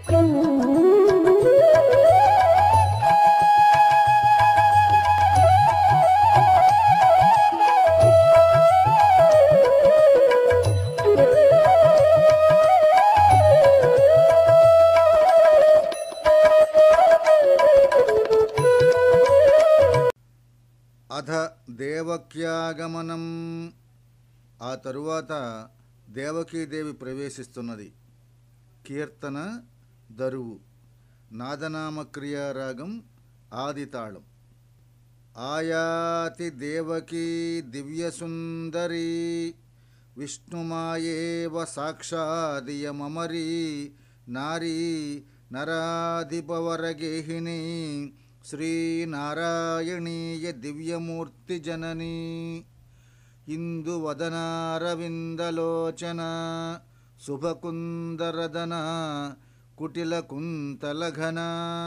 అథ దేవక్యాగమనం ఆ తరువాత దేవకీదేవి ప్రవేశిస్తున్నది కీర్తన దరువు నాదనామ క్రియారాగం ఆదితాళం ఆయాతి దేవకీ దివ్యసుందరీ విష్ణుమాయేవ సాక్షాదియమరీ నారీ నరాధిపవరగేహిని శ్రీనారాయణీయ దివ్యమూర్తిజననీ ఇందువదనారవిందలోచన శుభకుందరదన కుటిలకుంతలఘన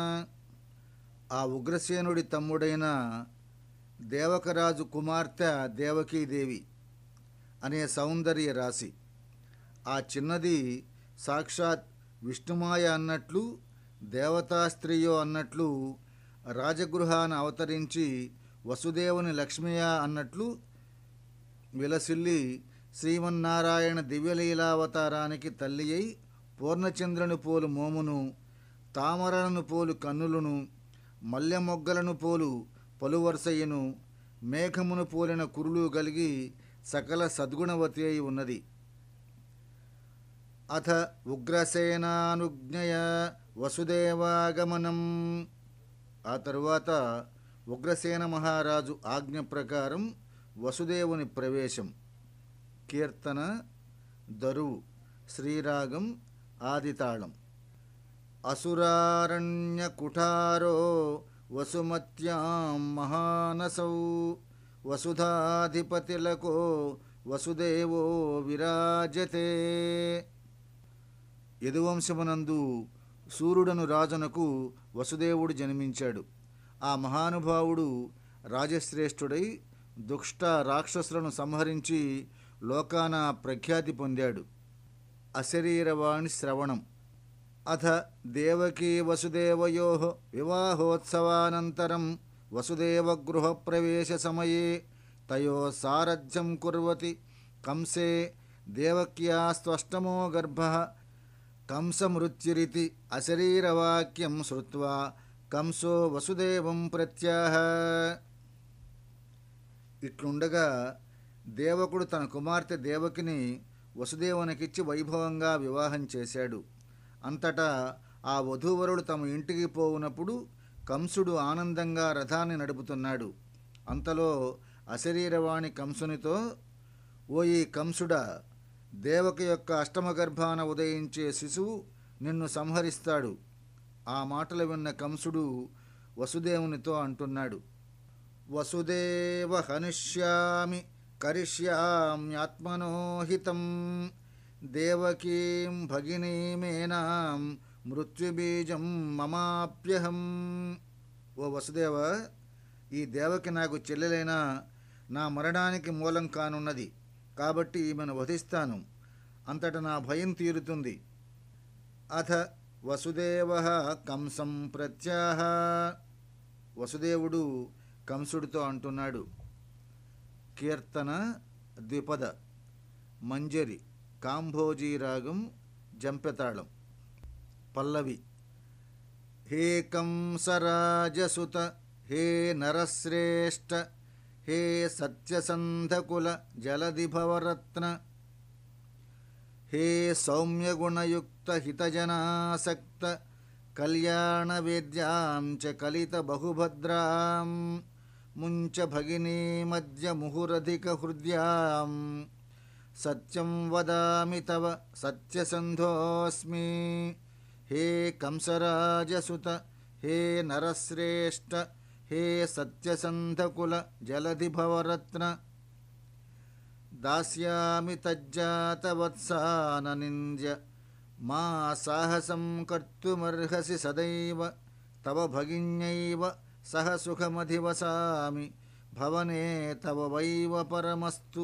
ఆ ఉగ్రసేనుడి తమ్ముడైన దేవకరాజు కుమార్తె దేవకీదేవి అనే సౌందర్య రాశి ఆ చిన్నది సాక్షాత్ విష్ణుమాయ అన్నట్లు దేవతా స్త్రీయో అన్నట్లు రాజగృహాన అవతరించి వసుదేవుని లక్ష్మయ్య అన్నట్లు విలసిల్లి శ్రీమన్నారాయణ దివ్యలీలావతారానికి తల్లి అయి పూర్ణచంద్రుని పోలు మోమును తామరలను పోలు కన్నులను మల్లెమొగ్గలను పోలు పలువరుసయ్యను మేఘమును పోలిన కురులు కలిగి సకల సద్గుణవతి అయి ఉన్నది అథ ఉగ్రసేనానుజ్ఞయ వసుదేవాగమనం ఆ తరువాత ఉగ్రసేన మహారాజు ఆజ్ఞ ప్రకారం వసుదేవుని ప్రవేశం కీర్తన దరువు శ్రీరాగం ఆదితాళం అసురారణ్య కుఠారో వసుమత్యాం మహానసౌ వసుధాధిపతిలకో వసుదేవో విరాజతే యదువంశమునందు సూర్యుడను రాజునకు వసుదేవుడు జన్మించాడు ఆ మహానుభావుడు రాజశ్రేష్ఠుడై దుష్ట రాక్షసులను సంహరించి లోకాన ప్రఖ్యాతి పొందాడు అశరీరవాణి శ్రవణం అథ దేవకీ వసుదేవయో వివాహోత్సవానంతరం వసుదేవగృహప్రవేశ సమయే తయో సారథ్యం కుర్వతి కంసే దేవక్యాస్త్వష్టమో గర్భ కంసమృత్యురితి అశరీరవాక్యం శ్రుత్వా కంసో వసుదేవం ప్రత్యాహ ఇట్లుండగా దేవకుడు తన కుమార్తె దేవకిని వసుదేవునికిచ్చి వైభవంగా వివాహం చేశాడు అంతటా ఆ వధూవరుడు తమ ఇంటికి పోవునప్పుడు కంసుడు ఆనందంగా రథాన్ని నడుపుతున్నాడు అంతలో అశరీరవాణి కంసునితో ఓ ఈ కంసుడా దేవకి యొక్క అష్టమ గర్భాన ఉదయించే శిశువు నిన్ను సంహరిస్తాడు ఆ మాటలు విన్న కంసుడు వసుదేవునితో అంటున్నాడు వసుదేవ హనిష్యామి కరిష్యామ్యాత్మనోహితం దేవకీం భగినీమేనాం మృత్యుబీజం మమాప్యహం ఓ వసుదేవ ఈ దేవకి నాకు చెల్లెలైన నా మరణానికి మూలం కానున్నది కాబట్టి ఈమెను వధిస్తాను అంతట నా భయం తీరుతుంది అథ వసుదేవ కంసం ప్రత్యాహ వసుదేవుడు కంసుడితో అంటున్నాడు కీర్తన ద్విపద మంజరి కాంభోజీ రాగం జంపెతాళం పల్లవి హే కంసరాజసుత హే నరశ్రేష్ఠ హే సత్యసంధకుల జలదిభవరత్న హే సౌమ్యగుణయుక్త హితజనాసక్త కళ్యాణ వేద్యాం చ కలిత బహుభద్రాం ముంచ భగినీ మధ్య ముహురధిక హృద్యాం సత్యం వదామి తవ సత్యసంధోస్మి హే కంసరాజసుత హే నరశ్రేష్ఠ హే సత్యసంధకుల జలధిభవరత్న దాస్యామి తజ్జాతవత్సాననింద్య మా సాహసం కర్తుమర్హసి సదైవ తవ భగిన్యైవ సహ సుఖమధివసామి భవనే తవ వైవ పరమస్తు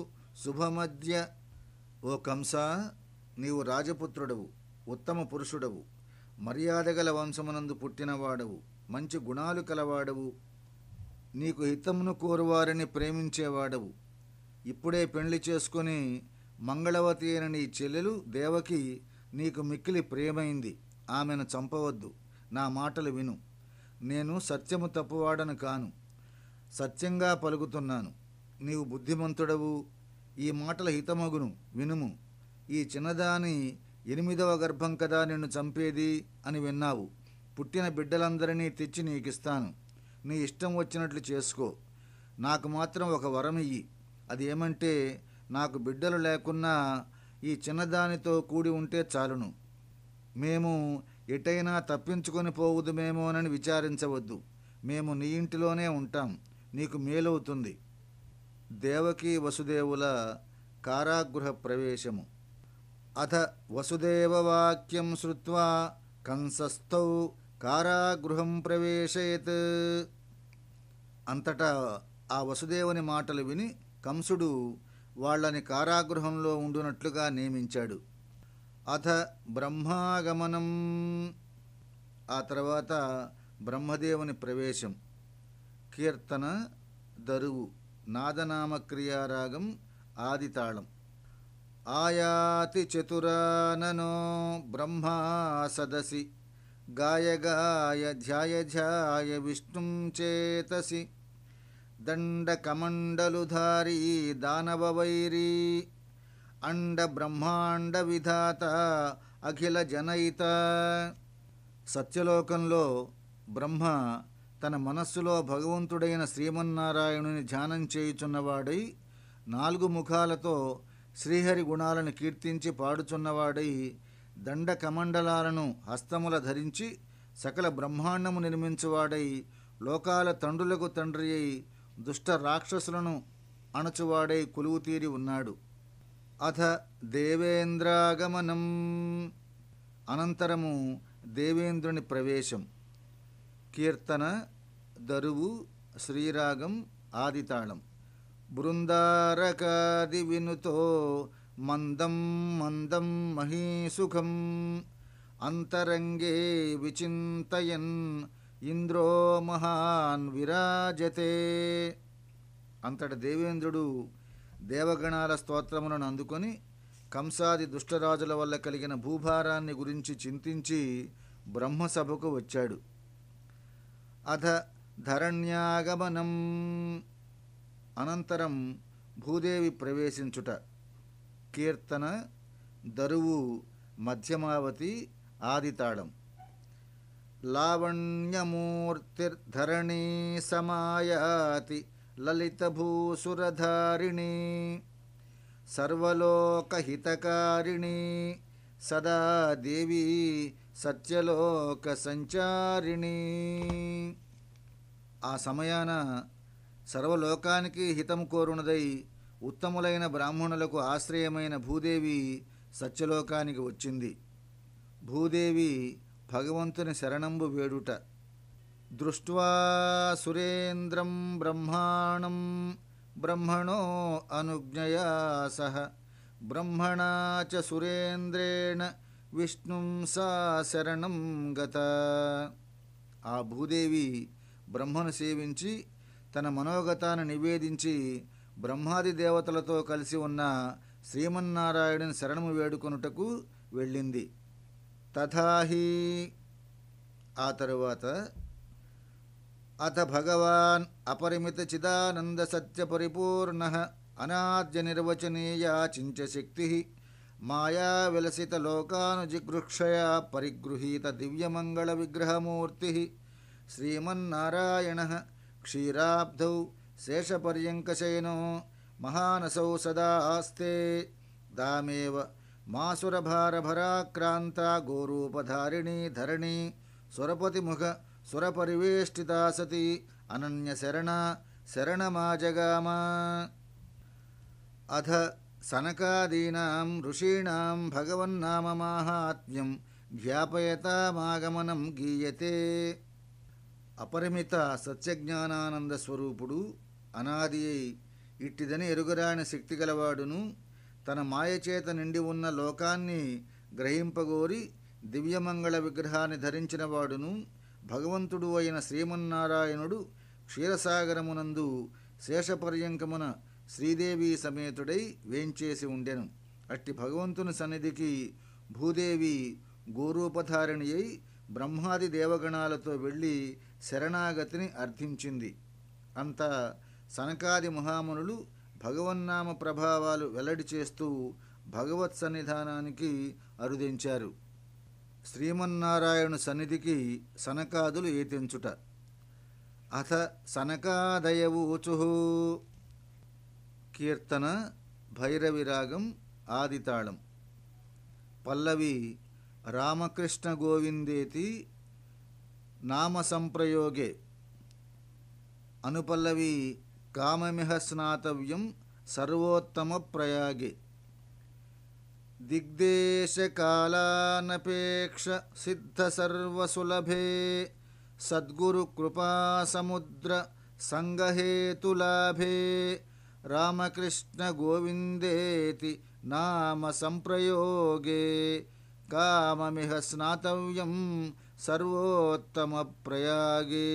శుభమద్య ఓ కంస నీవు రాజపుత్రుడవు ఉత్తమ పురుషుడవు మర్యాదగల వంశమునందు పుట్టినవాడవు మంచి గుణాలు కలవాడవు నీకు హితమును కోరువారిని ప్రేమించేవాడవు ఇప్పుడే పెళ్లి చేసుకుని మంగళవతి అయిన నీ చెల్లెలు దేవకి నీకు మిక్కిలి ప్రియమైంది ఆమెను చంపవద్దు నా మాటలు విను నేను సత్యము తప్పువాడను కాను సత్యంగా పలుకుతున్నాను నీవు బుద్ధిమంతుడవు ఈ మాటల హితమగును వినుము ఈ చిన్నదాని ఎనిమిదవ గర్భం కదా నిన్ను చంపేది అని విన్నావు పుట్టిన బిడ్డలందరినీ తెచ్చి నీకిస్తాను నీ ఇష్టం వచ్చినట్లు చేసుకో నాకు మాత్రం ఒక వరం ఇయ్యి అది ఏమంటే నాకు బిడ్డలు లేకున్నా ఈ చిన్నదానితో కూడి ఉంటే చాలును మేము ఎటైనా తప్పించుకొని పోవుదుమేమోనని విచారించవద్దు మేము నీ ఇంటిలోనే ఉంటాం నీకు మేలవుతుంది దేవకీ వసుదేవుల కారాగృహ ప్రవేశము అథ వసుదేవవాక్యం శ్రుత్వా కంసస్థౌ కారాగృహం ప్రవేశయత్ అంతటా ఆ వసుదేవుని మాటలు విని కంసుడు వాళ్ళని కారాగృహంలో ఉండునట్లుగా నియమించాడు అథ బ్రహ్మాగమనం ఆ తర్వాత బ్రహ్మదేవుని ప్రవేశం కీర్తన దరువు నాదనామక్రియారాగం ఆదితాళం ఆయాతి చతురాననో బ్రహ్మా సదసి గాయ గాయ ధ్యాయ ధ్యాయ విష్ణుం చేతసి దండకమండలుధారీ దానవవైరీ అండ బ్రహ్మాండ విధాత అఖిల జనయిత సత్యలోకంలో బ్రహ్మ తన మనస్సులో భగవంతుడైన శ్రీమన్నారాయణుని ధ్యానం చేయుచున్నవాడై నాలుగు ముఖాలతో శ్రీహరి గుణాలను కీర్తించి పాడుచున్నవాడై దండ కమండలాలను హస్తముల ధరించి సకల బ్రహ్మాండము నిర్మించువాడై లోకాల తండ్రులకు తండ్రి అయి దుష్ట రాక్షసులను అణచువాడై కొలువు తీరి ఉన్నాడు అథ దేవేంద్రాగమనం అనంతరము దేవేంద్రుని ప్రవేశం కీర్తన దరువు శ్రీరాగం ఆదితాళం బృందారకాది వినుతో మందం మందం మహీసుఖం అంతరంగే విచింతయన్ ఇంద్రో మహాన్ విరాజతే అంతట దేవేంద్రుడు దేవగణాల స్తోత్రములను అందుకొని కంసాది దుష్టరాజుల వల్ల కలిగిన భూభారాన్ని గురించి చింతించి బ్రహ్మసభకు వచ్చాడు అథ ధరణ్యాగమనం అనంతరం భూదేవి ప్రవేశించుట కీర్తన దరువు మధ్యమావతి ఆదితాళం లావణ్యమూర్తిర్ధరణీ సమాయాతి లలితభూసురధారిణీ సర్వలోకహితకారిణీ సదా దేవీ సత్యలోక సంచారిణీ ఆ సమయాన సర్వలోకానికి హితము కోరునదై ఉత్తములైన బ్రాహ్మణులకు ఆశ్రయమైన భూదేవి సత్యలోకానికి వచ్చింది భూదేవి భగవంతుని శరణంబు వేడుట దృష్ట్వా సురేంద్రం బ్రహ్మాణం బ్రహ్మణో అనుజ్ఞయా సహ బ్రహ్మణా చ సురేంద్రేణ విష్ణుం సా శరణం గత ఆ భూదేవి బ్రహ్మను సేవించి తన మనోగతాన్ని నివేదించి బ్రహ్మాది దేవతలతో కలిసి ఉన్న శ్రీమన్నారాయణుని శరణము వేడుకొనుటకు వెళ్ళింది తథాహి ఆ తరువాత అథ భగవాన్ అపరిమిత చిదానంద సత్య పరిపూర్ణ అనాద్య నిర్వచనీయ చించ శక్తి మాయా విలసిత లోకానుజిగృక్షయ పరిగృహీత దివ్యమంగళ విగ్రహమూర్తి శ్రీమన్నారాయణ క్షీరాబ్ధౌ శేషపర్యంకశయనో మహానసౌ సదా ఆస్తే దామేవ మాసురభారభరాక్రాంత గోరూపధారిణీ ధరణి సురపతిముఖ సురపరివేష్టితా సతి అనన్యశరణ శరణమాజగామ అథ సనకాదీనాం ఋషీణాం భగవన్నామమాహాత్మ్యం ధ్యాపయతామాగమనం గీయతే అపరిమిత సత్యజ్ఞానానంద స్వరూపుడు అనాది అయి ఇట్టిదని ఎరుగరాని శక్తి గలవాడును తన మాయచేత నిండి ఉన్న లోకాన్ని గ్రహింపగోరి దివ్యమంగళ విగ్రహాన్ని ధరించిన వాడును భగవంతుడు అయిన శ్రీమన్నారాయణుడు క్షీరసాగరమునందు శేషపర్యంకమున శ్రీదేవి సమేతుడై వేంచేసి ఉండెను అట్టి భగవంతుని సన్నిధికి భూదేవి గోరూపధారిణి అయి బ్రహ్మాది దేవగణాలతో వెళ్ళి శరణాగతిని అర్థించింది అంత సనకాది మహామునులు భగవన్నామ ప్రభావాలు వెల్లడి చేస్తూ భగవత్ సన్నిధానానికి అరుదించారు శ్రీమన్నారాయణు సన్నిధికి సనకాదులు ఏతెంచుట అథ సనకాదయవూచు కీర్తన భైరవిరాగం ఆదితాళం పల్లవి రామకృష్ణ గోవిందేతి నామ సంప్రయోగే అనుపల్లవి కామమిహ స్నాతవ్యం సర్వోత్తమ ప్రయాగే దిగ్దేశకాలానపేక్ష సిద్ధ సర్వసులభే సద్గురు కృపాసముద్ర సంగహేతులాభే రామకృష్ణ గోవిందేతి నామ సంప్రయోగే కామమిహ స్నాతవ్యం సర్వోత్తమ ప్రయాగే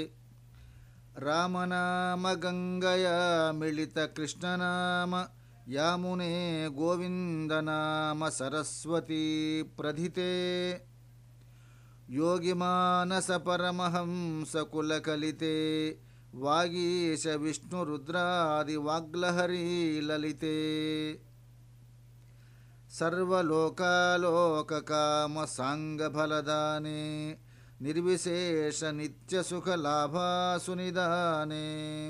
రామనామ గంగయా మిళిత కృష్ణనామ యామునే గోవిందనామ సరస్వతీ ప్రధితే యోగిమానస పరమహంసకులకలితే వాగీశ విష్ణురుద్రాది వాగ్లహరీ లలితే సర్వలోకాలోకకామ సాంగఫలదానే నిర్విశేష నిత్యసుఖలాభాసునిదానే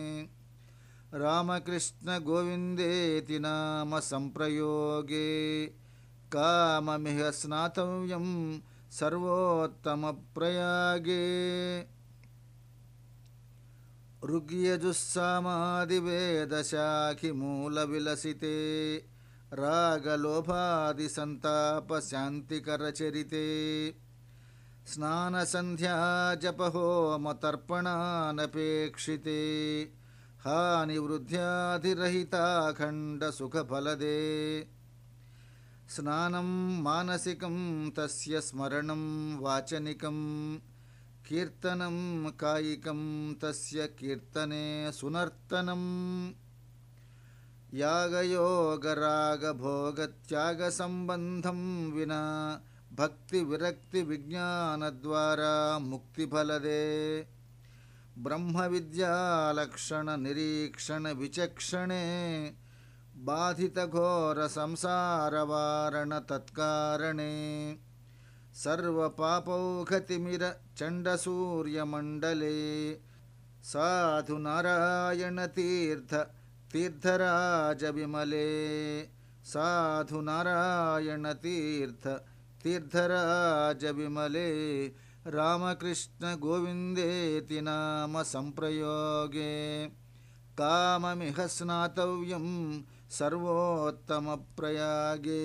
రామకృష్ణ గోవిందేతి నామ సంప్రయోగే కామమిహ స్నాతవ్యం సర్వోత్తమ ప్రయాగే ऋग्यजुस्सामादिवेदशाखिमूलविलसिते रागलोभादिसन्तापशान्तिकरचरिते स्नानसन्ध्याजपहोमतर्पणानपेक्षिते हानिवृद्ध्याधिरहिताखण्डसुखफलदे स्नानं मानसिकं तस्य स्मरणं वाचनिकं कीर्तनं कायिकं तस्य कीर्तने सुनर्तनम् यागयोगरागभोगत्यागसम्बन्धं विना भक्तिविरक्तिविज्ञानद्वारा मुक्तिफलदे ब्रह्मविद्यालक्षणनिरीक्षणविचक्षणे बाधितघोरसंसारवारणतत्कारणे सर्वपापौघतिमिरचण्डसूर्यमण्डले साधुनारायणतीर्थ तीर्थराजविमले साधुनारायणतीर्थ तीर्थराजविमले रामकृष्णगोविन्देति नाम सम्प्रयोगे కామమిహ స్నాతవ్యం సర్వోత్తమ ప్రయాగే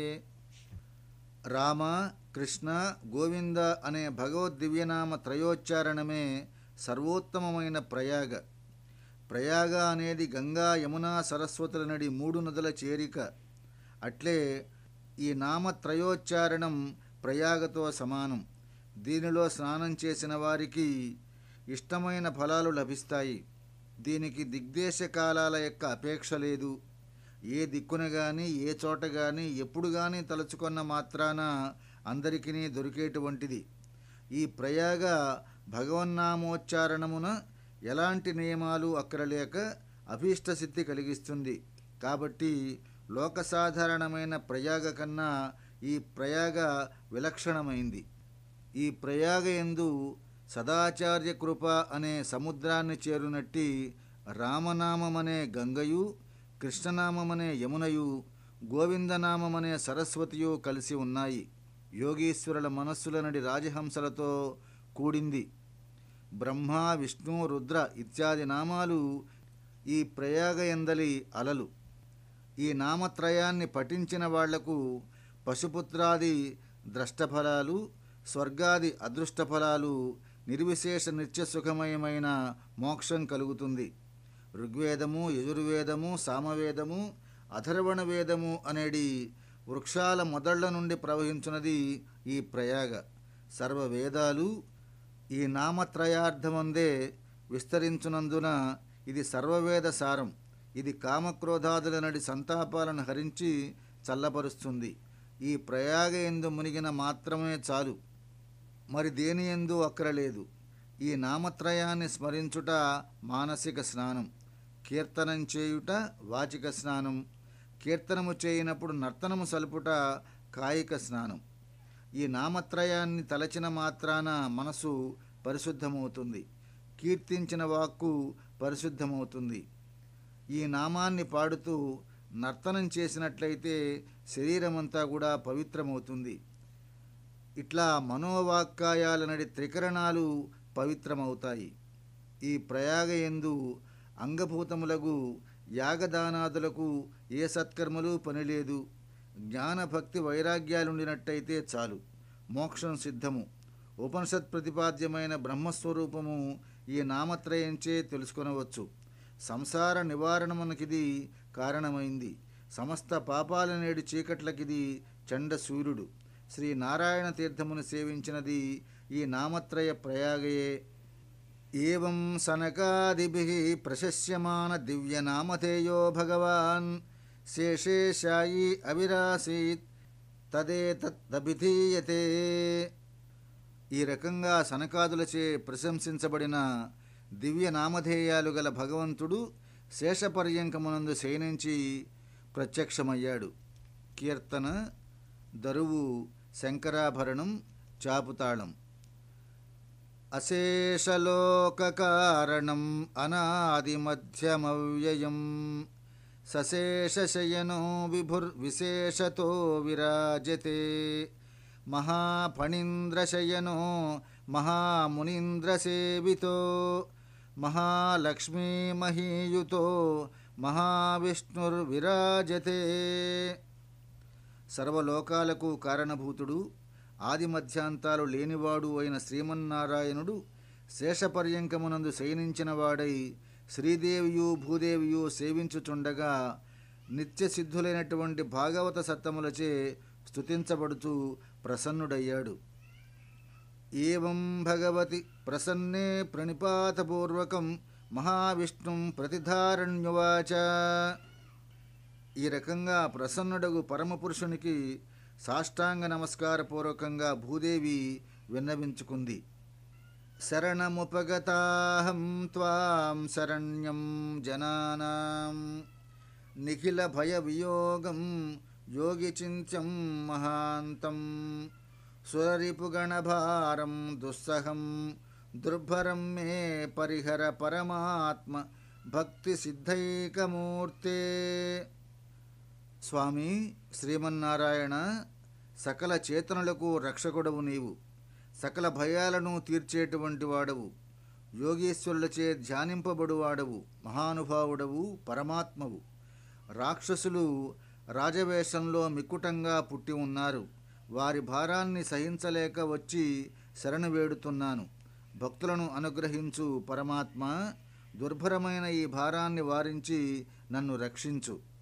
రామ కృష్ణ గోవింద అనే భగవద్దివ్యనామ త్రయోచ్చారణమే సర్వోత్తమమైన ప్రయాగ ప్రయాగ అనేది గంగా యమునా సరస్వతుల నడి మూడు నదుల చేరిక అట్లే ఈ నామత్రయోచ్చారణం ప్రయాగతో సమానం దీనిలో స్నానం చేసిన వారికి ఇష్టమైన ఫలాలు లభిస్తాయి దీనికి దిగ్దేశ కాలాల యొక్క అపేక్ష లేదు ఏ దిక్కున గాని ఏ చోట గాని ఎప్పుడు గాని తలుచుకున్న మాత్రాన అందరికీ దొరికేటువంటిది ఈ ప్రయాగ భగవన్నామోచ్చారణమున ఎలాంటి నియమాలు అక్కడ లేక అభీష్ట సిద్ధి కలిగిస్తుంది కాబట్టి లోక సాధారణమైన ప్రయాగ కన్నా ఈ ప్రయాగ విలక్షణమైంది ఈ ప్రయాగ ఎందు సదాచార్య కృప అనే సముద్రాన్ని చేరునట్టి రామనామమనే గంగయు కృష్ణనామమనే యమునయు గోవిందనామమనే సరస్వతియు కలిసి ఉన్నాయి యోగీశ్వరుల మనస్సుల నడి రాజహంసలతో కూడింది బ్రహ్మ విష్ణు రుద్ర ఇత్యాది నామాలు ఈ ప్రయాగ ఎందలి అలలు ఈ నామత్రయాన్ని పఠించిన వాళ్లకు పశుపుత్రాది ద్రష్టఫలాలు స్వర్గాది అదృష్టఫలాలు నిర్విశేష నిత్యసుఖమయమైన మోక్షం కలుగుతుంది ఋగ్వేదము యజుర్వేదము సామవేదము అథర్వణ వేదము అనేడి వృక్షాల మొదళ్ల నుండి ప్రవహించున్నది ఈ ప్రయాగ సర్వ వేదాలు ఈ నామత్రయార్థమందే విస్తరించునందున ఇది సర్వవేద సారం ఇది కామక్రోధాదుల నడి సంతాపాలను హరించి చల్లపరుస్తుంది ఈ ప్రయాగ ఎందు మునిగిన మాత్రమే చాలు మరి దేని ఎందు అక్కరలేదు ఈ నామత్రయాన్ని స్మరించుట మానసిక స్నానం కీర్తనం చేయుట వాచిక స్నానం కీర్తనము చేయనప్పుడు నర్తనము సలుపుట కాయిక స్నానం ఈ నామత్రయాన్ని తలచిన మాత్రాన మనసు పరిశుద్ధమవుతుంది కీర్తించిన వాక్కు పరిశుద్ధమవుతుంది ఈ నామాన్ని పాడుతూ నర్తనం చేసినట్లయితే శరీరమంతా కూడా పవిత్రమవుతుంది ఇట్లా మనోవాక్కాయాల నడి త్రికరణాలు పవిత్రమవుతాయి ఈ ప్రయాగ ఎందు అంగభూతములకు యాగదానాదులకు ఏ సత్కర్మలు పనిలేదు జ్ఞానభక్తి వైరాగ్యాలుండినట్టయితే చాలు మోక్షం సిద్ధము ఉపనిషత్ ప్రతిపాద్యమైన బ్రహ్మస్వరూపము ఈ నామత్రయంచే తెలుసుకొనవచ్చు సంసార నివారణమునకిది కారణమైంది సమస్త పాపాల నేడు చీకట్లకిది చండ సూర్యుడు శ్రీ నారాయణ తీర్థమును సేవించినది ఈ నామత్రయ ప్రయాగయే ఏం సనకాదిభి ప్రశస్యమాన దివ్యనామధేయో భగవాన్ శేషేషాయి అవిరాసీత్ తదేతదభిధీయతే ఈ రకంగా సనకాదులచే ప్రశంసించబడిన దివ్య నామధేయాలు గల భగవంతుడు శేషపర్యంకమునందు శయనించి ప్రత్యక్షమయ్యాడు కీర్తన దరువు శంకరాభరణం చాపుతాళం అశేషలోకకారణం అనాదిమధ్యమవ్యయం సశేషశయనో విభుర్విశేషతో విరాజతే మహాఫణీంద్రశయనో మహామునీంద్రసేవితో మహాలక్ష్మీమహీయుతో మహావిష్ణుర్విరాజతే సర్వలోకాలకు కారణభూతుడు ఆదిమధ్యాంతాలు లేనివాడు అయిన శ్రీమన్నారాయణుడు శేషపర్యంకమునందు శయనించిన వాడై శ్రీదేవియు భూదేవియు సేవించుచుండగా నిత్యసిద్ధులైనటువంటి భాగవత సత్తములచే స్తుతించబడుతూ ప్రసన్నుడయ్యాడు ఏం భగవతి ప్రసన్నే ప్రణిపాతపూర్వకం మహావిష్ణుం ప్రతిధారణ్యువాచ ఈ రకంగా ప్రసన్నుడగు పరమపురుషునికి సాష్టాంగ నమస్కారపూర్వకంగా భూదేవి విన్నవించుకుంది శరణముపగతాహం త్వాం శరణ్యం జనానాం నిఖిల భయ వియోగం యోగి చింత్యం మహాంతం సురరిపుగణభారం దుస్సహం దుర్భరం మే పరిహర పరమాత్మ భక్తి సిద్ధైకమూర్తే స్వామి శ్రీమన్నారాయణ సకల చేతనులకు రక్షకుడవు నీవు సకల భయాలను తీర్చేటువంటి వాడవు యోగీశ్వరులచే ధ్యానింపబడువాడవు మహానుభావుడవు పరమాత్మవు రాక్షసులు రాజవేషంలో మిక్కుటంగా పుట్టి ఉన్నారు వారి భారాన్ని సహించలేక వచ్చి శరణు వేడుతున్నాను భక్తులను అనుగ్రహించు పరమాత్మ దుర్భరమైన ఈ భారాన్ని వారించి నన్ను రక్షించు